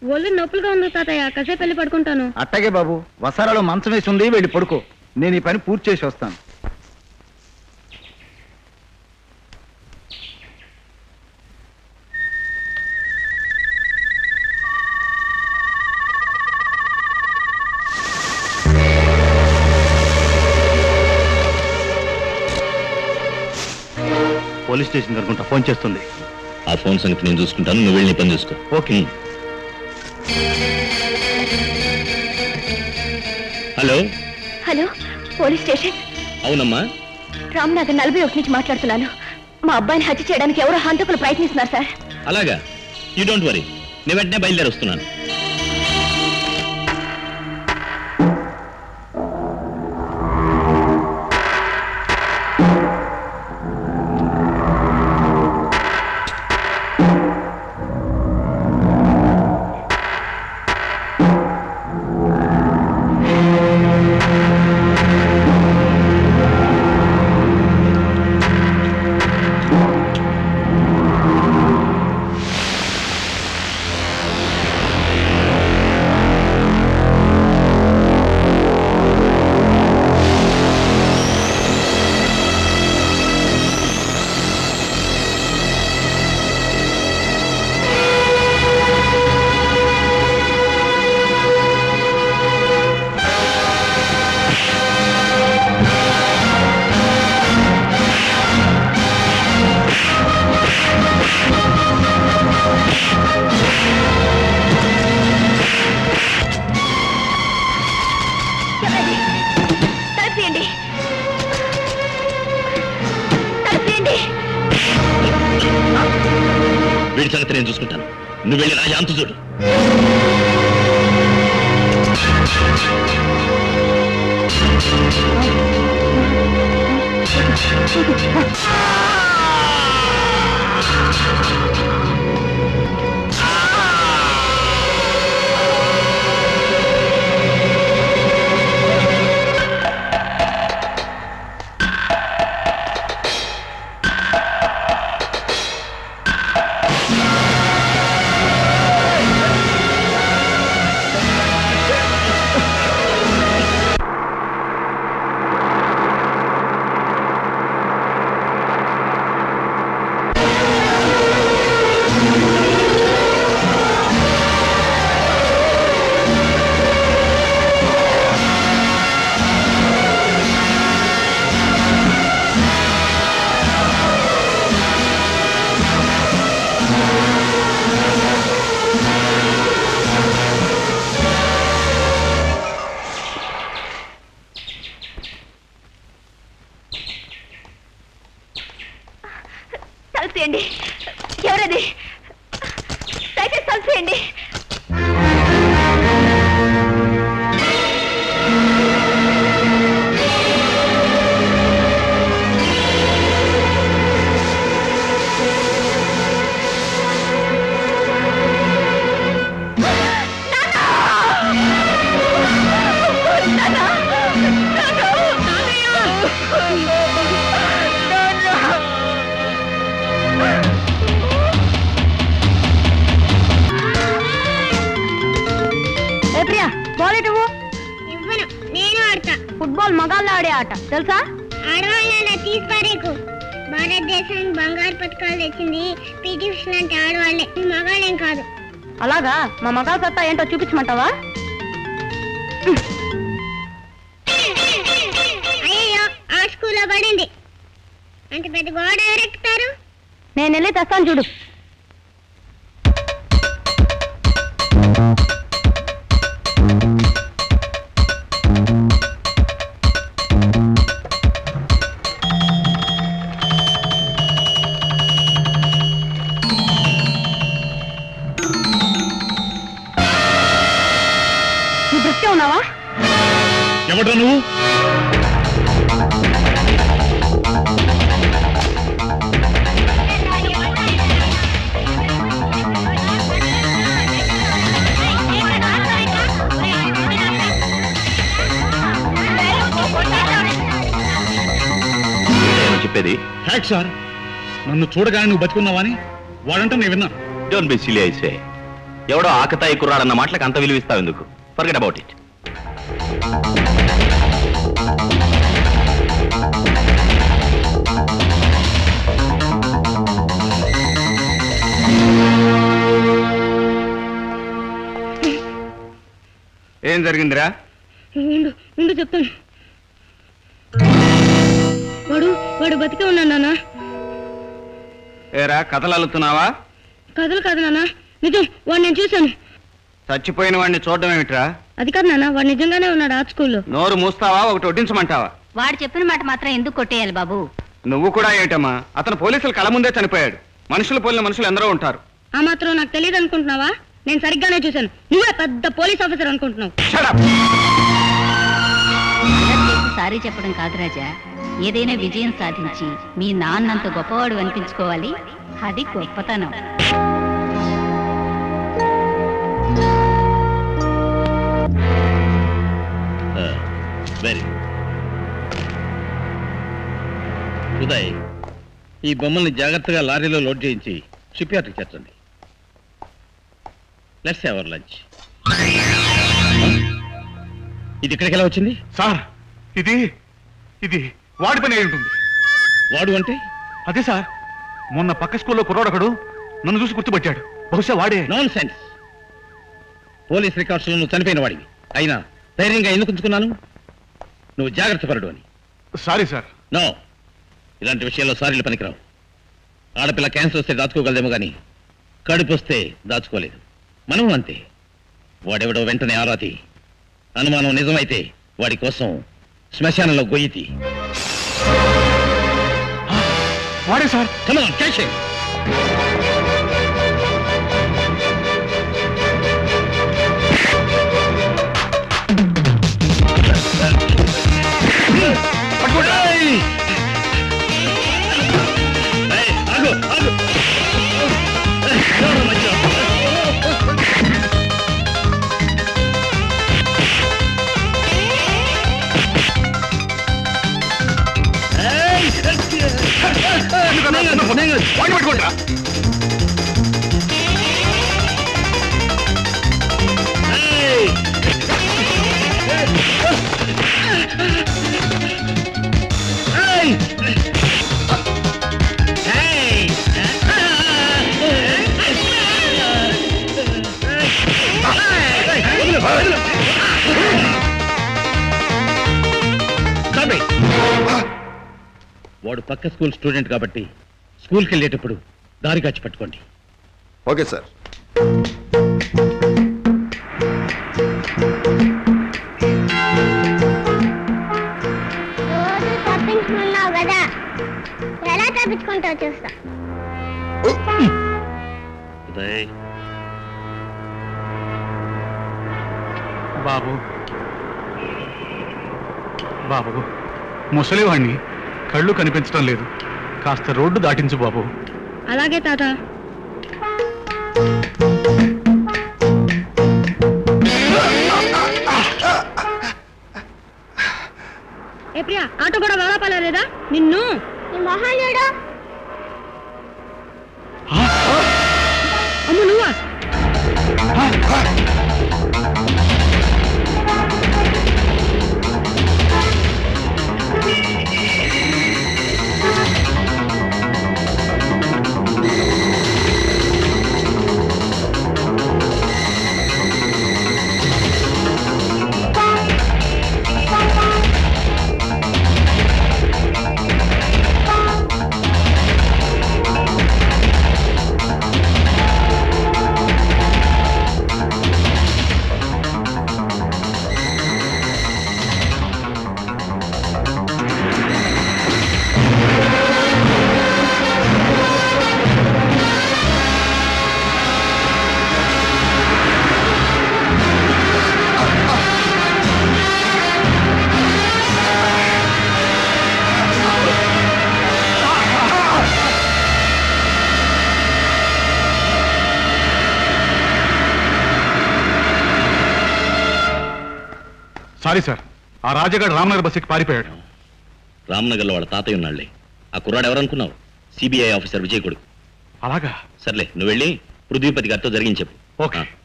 ఒళ్ళు నొప్పులుగా ఉంది తాతయ్య కాసేపు వెళ్ళి పడుకుంటాను అట్టగే బాబు వసారాలో మంచం వేసి ఉంది వెళ్ళి పడుకో నేను ఈ పని పూర్తి చేసి వస్తాను పోలీస్ స్టేషన్ అనుకుంటా ఫోన్ చేస్తుంది ఆ ఫోన్ సంగతి నేను చూసుకుంటాను నువ్వు వెళ్ళి నీ పని చూసుకో okay hello hello police station అవునమ్మా రామ్నగర్ నలభై ఒకటి నుంచి మాట్లాడుతున్నాను మా అబ్బాయిని హత్య చేయడానికి ఎవరో హంతకులు ప్రయత్నిస్తున్నారు సార్ అలాగా యూ డోంట్ వరీ నేను వెంటనే బయలుదేరి వస్తున్నాను ఎవరది? తలుపు తీయండి తలుపు తీయండి వీడి సంగతి నేను చూసుకుంటాను నువ్వు వెళ్ళి రాజా అంతు చూడు తలుపు తీయండి ఎవరది దయచేసి తలుపు తీయండి ఏ ప్రియా బాల్ ఇటువు ఇవ్వను నేను ఆడతా ఫుట్బాల్ మగాళ్ళు ఆడే ఆట తెలుసా ఆడవాళ్ళ తీసి పారేకు భారతదేశానికి బంగారు పథకాలు తెచ్చింది పీటీ ఉష లాంటి ఆడవాళ్ళే ఈ మగాళ్ళేం కాదు అలాగా మా మగాళ్ళ సత్తా ఏంటో చూపించమంటావా అయ్యో ఆ స్కూల్లో పడింది అంత పెద్ద గోడ ఎవరెక్కుతారు నేను వెళ్ళి తెస్తాను చూడు నువ్వు బ్రతికే ఉన్నావా ఎవడ్రా నువ్వు ఏంటో చెప్పేది హ్యాక్ సార్ నన్ను చూడగానే నువ్వు బతుకున్నావని వాడంటే నేను విన్నాను డోంట్ బి సిలీ ఐసే ఎవడో ఆకతాయి కుర్రాడన్న మాటలకు అంత విలువిస్తావు ఎందుకు ఫర్గెట్ అబౌట్ ఇట్ ఏం జరిగిందిరా ఉండు ఉండు చెప్తాను వాడు వాడు బతికే ఉన్నాడు నాన్న ఏరా కథలు అల్లుతున్నావా కథలు కాదు నాన్న నిజం వాడు నేను చూశాను చచ్చిపోయిన వాడిని చూడడం ఏమిట్రా అది కాదు నాన్న వాడు నిజంగానే ఉన్నాడు ఆర్ట్ స్కూల్లో నోరు మూస్తావా ఒకటి వడ్డించమంటావా వాడు చెప్పిన మాట మాత్రం ఎందుకు కొట్టేయాలి బాబు నువ్వు కూడా ఏమిటమ్మా అతను పోలీసులు కళ ముందే చనిపోయాడు మనుషులు పోలిన మనుషులు ఎందరో ఉంటారు ఆ మాత్రం నాకు తెలియదు అనుకుంటున్నావా నేను సరిగ్గానే చూశాను నువ్వే పెద్ద పోలీస్ ఆఫీసర్ అనుకుంటున్నావు Shut up! సారీ చెప్పడం కాదు రాజా ఏదైనా విజయం సాధించి మీ నాన్నంత గొప్పవాడు అనిపించుకోవాలి అది గొప్పతనం వెరీ ఉదయ్ ఈ బొమ్మల్ని జాగ్రత్తగా లారీలో లోడ్ చేయించి షిప్ యార్డ్కి చేర్చండి లెట్స్ అవర్ లంచ్ ఇది ఇక్కడికి ఎలా వచ్చింది సార్ ఇది ఇది వాడి పని అయి ఉంటుంది వాడు అంటే అదే సార్ మొన్న పక్క స్కూల్లో కుర్రాడొకడు నన్ను చూసి గుర్తుపట్టాడు బహుశా వాడే నాన్ సెన్స్ పోలీస్ రికార్డ్స్ నువ్వు చనిపోయిన వాడివి అయినా ధైర్యంగా ఎందుకు ఉంచుకున్నాను నువ్వు జాగ్రత్త పరుడు అని సారీ సార్ నో ఇలాంటి విషయాల్లో సారీలు పనికిరావు ఆడపిల్ల క్యాన్సర్ వస్తే దాచుకోగలదేమో కానీ కడుపు వస్తే దాచుకోలేదు మనం అంతే వాడెవడో వెంటనే ఆరాతి అనుమానం నిజమైతే వాడి కోసం శ్మశానంలో గొయ్యితి వాడే సార్ కమాన్ క్యాష్ ఆగు ఆగు ఏయ్, ఎవరు మధ్యలో? ఏయ్, వాడిని పట్టుకుంటా ఏయ్. ఏయ్. ఏయ్. Stop it. వాడు పక్క స్కూల్ స్టూడెంట్ కాబట్టి స్కూల్కి వెళ్ళేటప్పుడు దారి కాచి పట్టుకోండి ఓకే సార్ రోజు తప్పించుకున్నావు కదా ఎలా తప్పించుకుంటావు చూస్తా ఉదయ్ బాబు బాబు ముసలివాణ్ణి కళ్ళు కనిపించడం లేదు కాస్త రోడ్డు దాటించు బాబు అలాగే తాత ఏ ప్రియా ఆటో కూడా వేళపలేదా నిన్ను నీ మొహం చూడు అమ్ము నువ్వా సారీ సార్ ఆ రాజగాడు రామనగర్ బస్సుకి పారిపోయాడు రామ్నగర్లో వాళ్ళ తాతయ్య ఉన్నాళ్లే ఆ కుర్రాడు ఎవరనుకున్నావు సిబిఐ ఆఫీసర్ విజయ్ కొడుకు అలాగా సర్లే నువ్వు వెళ్ళి పృథ్వీపతి గారితో జరిగింది చెప్పు ఓకే ఆ.